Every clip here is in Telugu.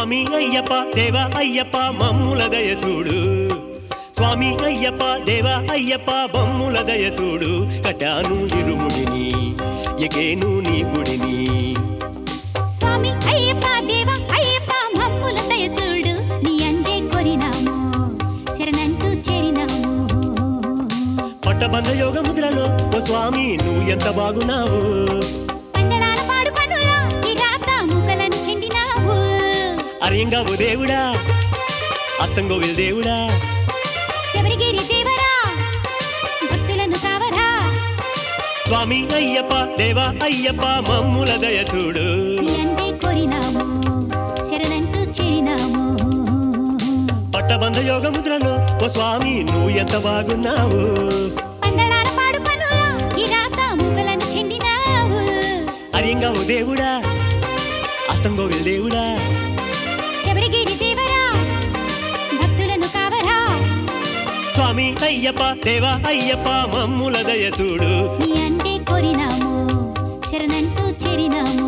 స్వామి అయ్యప్ప దేవ అయ్యప్ప మమ్ముల దయ చూడు స్వామి అయ్యప్ప దేవ అయ్యప్ప బొమ్ముల దయ చూడు కటాను ఇరుముడిని ఎగేను నీ గుడిని స్వామి అయ్యప్ప దేవ అయ్యప్ప మమ్ముల దయ చూడు నీ అందే కొరినాము శరణంటూ చేరినాము పట్టబంధ యోగ ముద్రలో ఓ స్వామి నువ్వు ఎంత బాగున్నావు పందలాల పాడు పనుల ఈ రాత ముక్కలను చెండినావు అరియంగావు దేవుడా అచ్చంగోవిల్ దేవుడా శబరిగిరి దేవరా భక్తులను కావరా స్వామి అయ్యప్ప దేవ అయ్యప్ప మమ్ముల దయ చూడు నీ అందే కొరినాము శరణంటూ చేరినాము పట్టబంధ యోగ ముద్రలో ఓ స్వామి నువ్వు ఎంత బాగున్నావు పందలాల పాడు పనుల ఈ రాత ముక్కలను చెండినావు అరియంగావు దేవుడా అచ్చంగోవిల్ దేవుడా శబరిగిరి దేవరా భక్తులను కావరా స్వామి అయ్యప్ప దేవ అయ్యప్ప మమ్ముల దయ చూడు నీ అంటే కోరినాము శరణంటూ చేరినాము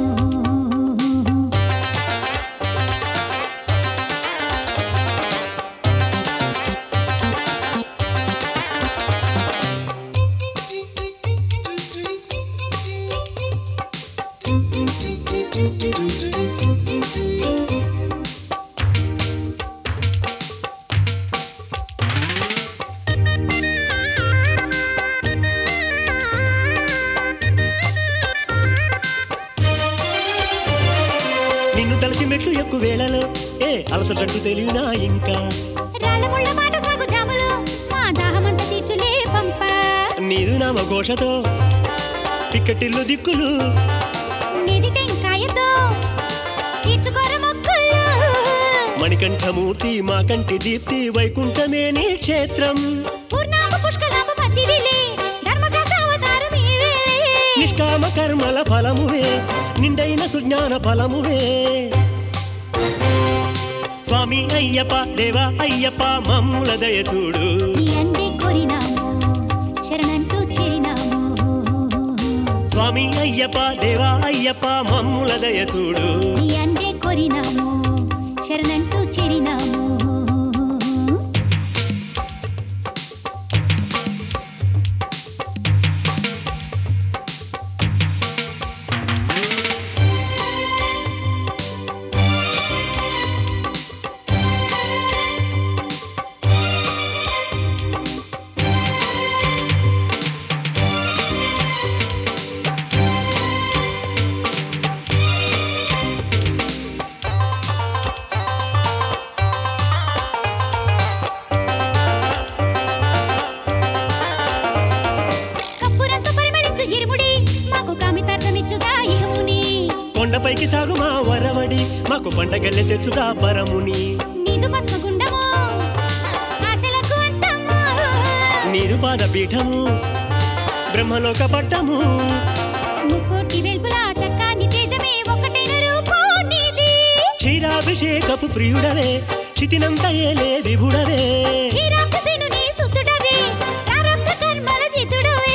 నిన్ను తలచి మెట్లు ఎక్కువ వేళలో ఏ అలసటట్టు తెలియనా ఇంకా రాళ్ళముళ్ళ మాట సాగు జాములు మా దాహమంత తీర్చులే పంప నీదు నామ ఘోషతో పిక్కటిల్లు దిక్కులు నిధి టెంకాయతో తీర్చుకోర మొక్కులు మణికంఠమూర్తి మా కంటి దీప్తి వైకుంఠమే నీ క్షేత్రం పూర్ణామ పుష్కలాభ మధ్యవిలే ధర్మశాస్త్రావతారం ఈవేలే నిష్కామ కర్మల ఫలమువే నిండైన సుజ్ఞాన ఫలమువే స్వామి అయ్యప్ప దేవ అయ్యప్ప మమ్ముల దయ చూడు నీ అందే కోరినాము శరణంటూ చేరినాము స్వామి అయ్యప్ప దేవ అయ్యప్ప మమ్ముల దయ చూడు నీ అందే కోరినాము శరణంటూ చేరినాము కప్పురంత పరిమళించు ఇరుముడి మాకు కామితార్థమిచ్చుగా ఇహముని కొండపైకి సాగు మా వరవడి మాకు పండగల్లె తెచ్చుగా పరముని నీదు భస్మ గుండము ఆశలకు అంతము నీరు పాద పీఠము బ్రహ్మలోక పట్టము ముక్కోటి వెల్పుల చక్కాని తేజమే ఒకటైన రూపం నీది క్షీరాభిషేకపు ప్రియుడవే క్షితినంత ఏలే విభుడవే క్షీరాబ్ధసేనుని సుతుడవే ప్రారబ్ధ కర్మల జితుడవే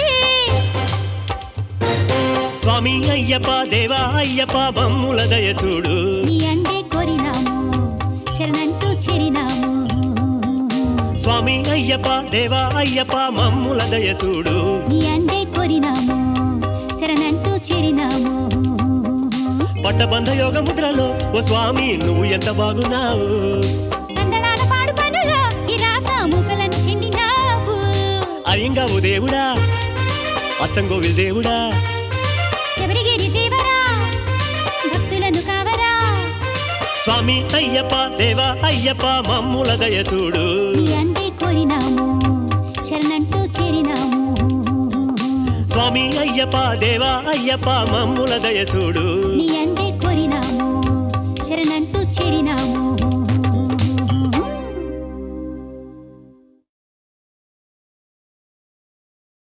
స్వామి అయ్యప్ప దేవా అయ్యప్ప బమ్ముల దయ చూడు నీ అండే కోరినాము శరణంటూ చేరినాము స్వామి అయ్యప్ప దేవా అయ్యప్ప మమ్ముల దయ చూడు నీ అండే కోరినాము శరణంటూ చేరినాము పట్టబంధ యోగ ముద్రలో ఓ స్వామి నువ్వు ఎంత బాగున్నావు కందలాల పాడు పనులో ఈ రాత మూకలను చెండినావు అయ్యంగావు దేవుడా అచ్చంగోవిల్ దేవుడా శబరిగిరి దేవరా భక్తులను కావరా స్వామి అయ్యప్ప దేవా అయ్యప్ప మమ్ముల దయ చూడు నీ అండే కోరినాము శరణంటూ చేరినాము స్వామి అయ్యప్ప దేవా అయ్యప్ప మమ్ముల దయ చూడు నీ అండే